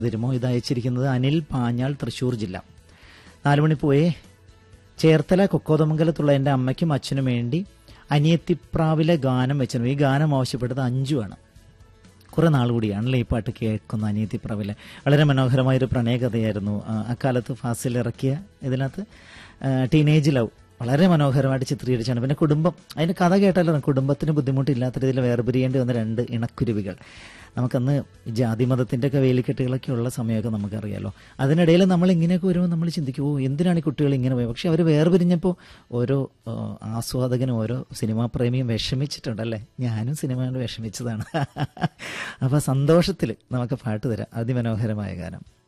തരുമോ ഇത് അയച്ചിരിക്കുന്നത് അനിൽ പാഞ്ഞാൾ തൃശൂർ ജില്ല നാലുമണി പോയേ ചേർത്തല കൊക്കോതമംഗലത്തുള്ള എൻ്റെ അമ്മയ്ക്കും അച്ഛനും വേണ്ടി അനിയത്തിപ്രാവിലെ ഗാനം വെച്ചു ഈ ഗാനം ആവശ്യപ്പെട്ടത് അഞ്ചുവാണ് കുറെ നാൾ കൂടിയാണല്ലേ ഈ പാട്ട് കേൾക്കുന്ന അനിയത്തിപ്രാവിലെ വളരെ മനോഹരമായൊരു പ്രണയകഥയായിരുന്നു ആ, അക്കാലത്ത് ഫാസിൽ ഇറക്കിയ ഇതിനകത്ത് ടീനേജ് ലവ് വളരെ മനോഹരമായിട്ട് ചിത്രീകരിച്ചാണ് പിന്നെ കുടുംബം അതിന്റെ കഥ കേട്ടാലോ കുടുംബത്തിന് ബുദ്ധിമുട്ടില്ലാത്ത രീതിയിൽ വേർപിരിയേണ്ടി വന്ന രണ്ട് ഇണക്കുരുവികൾ നമുക്കന്ന് ജാതി മതത്തിന്റെ ഒക്കെ വേലിക്കെട്ടുകളൊക്കെ ഉള്ള സമയമൊക്കെ നമുക്കറിയാലോ അതിനിടയിൽ നമ്മൾ ഇങ്ങനെയൊക്കെ വരുമ്പോൾ നമ്മൾ ചിന്തിക്കും ഓ എന്തിനാണ് ഈ കുട്ടികൾ ഇങ്ങനെ പോയത് പക്ഷെ അവർ വേർപിരിഞ്ഞപ്പോൾ ഓരോ ആ, ആസ്വാദകനും ഓരോ സിനിമാ പ്രേമിയും വിഷമിച്ചിട്ടുണ്ടല്ലേ ഞാനും സിനിമ കണ്ട് വിഷമിച്ചതാണ് അപ്പൊ സന്തോഷത്തിൽ നമുക്ക് പാട്ട് തരാം അതിമനോഹരമായ ഗാനം